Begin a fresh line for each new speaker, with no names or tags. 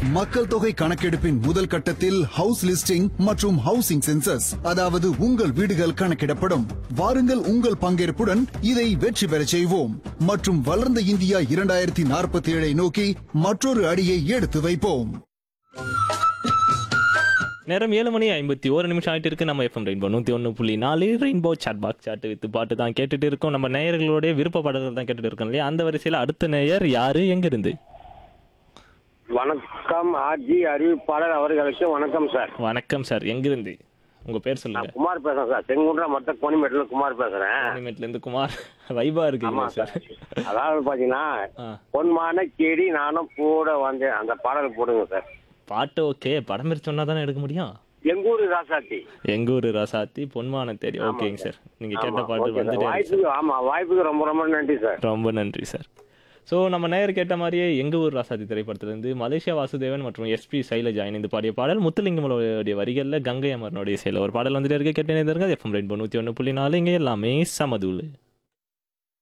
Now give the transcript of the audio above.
மக்கள் தொகை கணக்கெடுப்பின் முதல் கட்டத்தில் ஹவுஸ் லிஸ்டிங் மற்றும் ஹவுசிங் சென்சஸ் அதாவது உங்கள் வீடுகள் கணக்கிடப்படும் வாருங்கள் உங்கள் பங்கேற்புடன் இதை வெற்றி பெறச் செய்வோம் மற்றும் வளர்ந்த இந்தியா இரண்டாயிரத்தி நாற்பத்தி ஏழை நோக்கி மற்றொரு அடியை எடுத்து வைப்போம்
நேரம் ஏழு மணி ஐம்பத்தி ஒரு நிமிஷம் ஆயிட்டு இருக்கு நம்ம எஃப்எம் ரெயின்போ நூற்றி ஒன்று புள்ளி நாலு rainbow chat box chat with பாட்டு தான் கேட்டுட்டு இருக்கோம் நம்ம நேயர்களுடைய விருப்ப பாடல்கள் தான் கேட்டுட்டு இருக்கோம் இல்லையா அந்த வரிசையில் அடுத்த நேயர் யாரு எங்கிருந்து
வணக்கம் ஆர்ஜி அறிவிப்பாளர் அவர்களுக்கு வணக்கம் சார்
வணக்கம் சார் எங்கிருந்து உங்க பேர்
நான்
சொல்லுங்க
குமார் பேசுறேன் சார் செங்குன்றம் மொத்த கோணிமேட்டில் குமார் பேசுறேன்
கோயம்பேட்டுல இருந்து குமார் வைபா
ஆமா
இருக்கீங்க
சார்
சார்
அதாவது பாத்தீங்கன்னா
ஆ.
பொன்மான கேடி நானும் கூட வந்தேன் அந்த பாடல் போடுங்க சார்
பாட்டு ஓகே படம் பேர் சொன்னா தானே எடுக்க முடியும்
எங்கூர் ராசாத்தி
எங்க ஊரு ராசாத்தி பொன்மான தேடி ஓகேங்க சார் நீங்க கேட்ட
ஆமா,
பாட்டு
ஓகே சார்.
வந்துட்டே இருக்கு சார்.
வாய்ப்புக்கு ஆமா வாய்ப்புக்கு ரொம்ப ரொம்ப நன்றி சார்
ரொம்ப நன்றி சார் ஸோ நம்ம நேயர் கேட்ட மாதிரியே எங்க ஊர் ராசாதி திரைப்படத்திலிருந்து மலேசியா வாசுதேவன் மற்றும் எஸ்பி சைலஜா இணைந்து பாடிய பாடல் முத்துலிங்கமலோடைய வரிகளில் கங்கை அமரனுடைய செயல ஒரு பாடல் வந்துட்டே இருக்க கேட்டு எஃப்எம் ரெயின்போ நூற்றி ஒன்று புள்ளி நாலு இங்கே எல்லாமே சமதூள்